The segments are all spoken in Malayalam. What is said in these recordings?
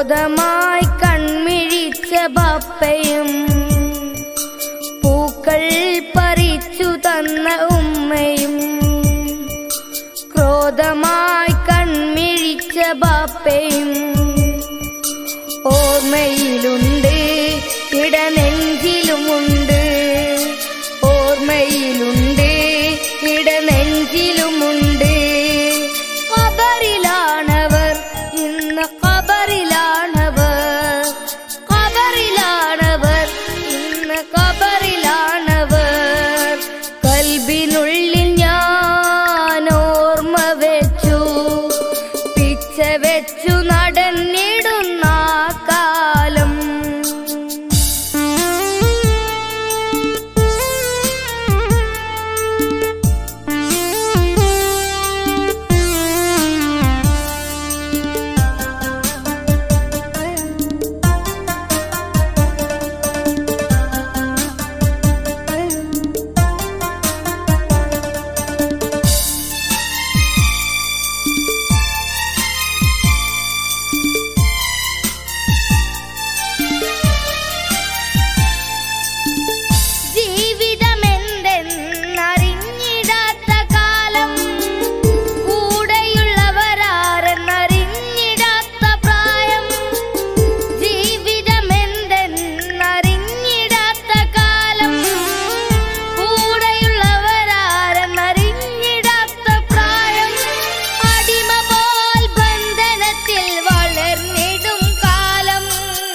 ക്രോധമായി കൺമിഴിച്ച ബാപ്പയും പൂക്കൾ പറിച്ചു തന്ന ഉമ്മയും ക്രോധമായി കൺമിഴിച്ച ബാപ്പയും ഓർമ്മയിലുണ്ട് ഇടനെഞ്ചിലുമുണ്ട് ഓർമ്മയിലുണ്ട് ഇടനെഞ്ചിലുമുണ്ട് ഖബറിലാണവർ ഇന്ന് ഖബറിലാണവർ ഖബറിലാണവർ ഇന്ന് ഖബറിലാണവർ കൽബിനുള്ളിൽ ഞാൻ ഓർമ്മ വെച്ചു പിച്ച വെച്ചു നടന്നിടുന്ന ആ കാലം ജീവിതമെന്തെന്നറിഞ്ഞിടാത്ത കാലം കൂടെയുള്ളവരാരെന്നറിഞ്ഞിടാത്ത പ്രായം ജീവിതമെന്തെന്നറിഞ്ഞിടാത്ത കാലം കൂടെയുള്ളവരാരെന്നറിഞ്ഞിടാത്ത പ്രായം അടിമ പോൽ ബന്ധനത്തിൽ വളർന്നിടും കാലം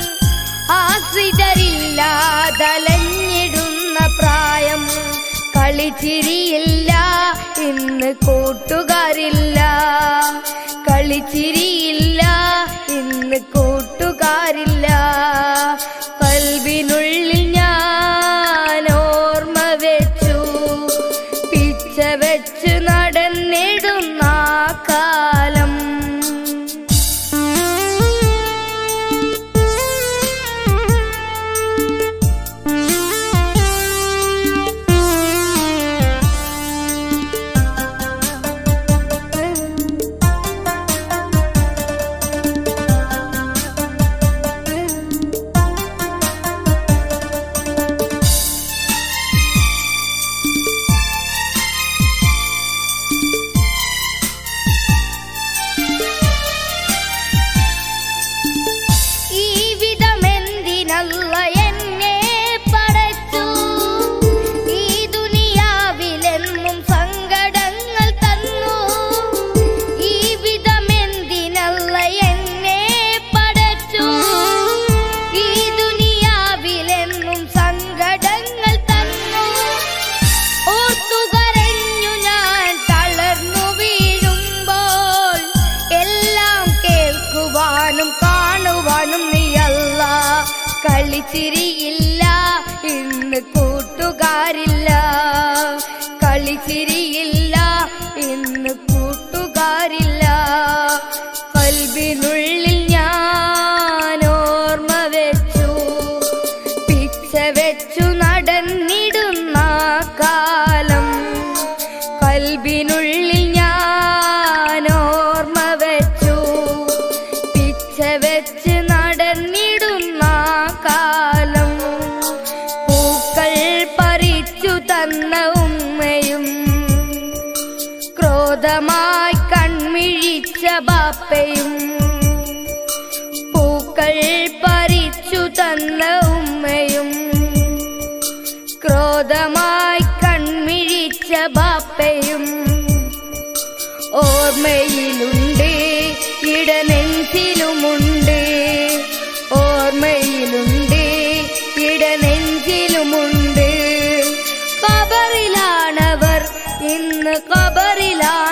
ആശ്രിതരില്ലാതലഞ്ഞിടുന്ന പ്രായം കളിച്ചിരിയില്ല ഇന്ന് കൂട്ടുകാരില്ല കളിച്ചിരിയില്ല ഇന്ന് കൂട്ടുകാരില്ല കൽവിനുള്ളിൽ ഞാൻ ഓർമ്മ വെച്ചു പിച്ച വെച്ച് നടന്നിടുന്ന ആ കാലം ഈ വിധമെന്തിനല്ല എന്നെ പടച്ചു ഈ ദുനിയാവിലെന്നും സങ്കടങ്ങൾ തന്നു ഈ വിധമെന്തിനല്ല എന്നെ പടച്ചു ഈ ദുനിയാവിലെന്നും സങ്കടങ്ങൾ തന്നു ഓർത്തുകരഞ്ഞു ഞാൻ തളർന്നു വീഴുമ്പോൾ എല്ലാം കേൾക്കുവാനും കാണുവാനും നീയല്ല കളിച്ചിരിയില്ല ഇന്ന് കൂട്ടുകാരില്ല കളിച്ചിരിയില്ല ഇന്ന് കൂട്ടുകാരില്ല കൽബിനുള്ളിൽ ഞാൻ ഓർമ്മ വെച്ചു പിച്ച വെച്ചു നടന്നിടുന്ന ആ കാലം കൽബിനുള്ളിൽ ഞാൻ ഓർമ്മ വെച്ചു പിച്ച വെച്ച് നടന്നിടുന്ന ആ കാലം പൂക്കൾ പറിച്ചു തന്ന ഉമ്മയും ക്രോധമായി കൺമിഴിച്ച ബാപ്പയും പൂക്കൾ പറിച്ചു തന്ന ഉമ്മയും ക്രോധമായി കൺമിഴിച്ച ബാപ്പയും ഓർമ്മയിലുണ്ട് ഇടനെഞ്ചിലുമുണ്ട് ഓർമ്മയിലുണ്ട് ഇടനെഞ്ചിലുമുണ്ട് കബറിലാണവർ ഇന്ന് കബറിലാണ്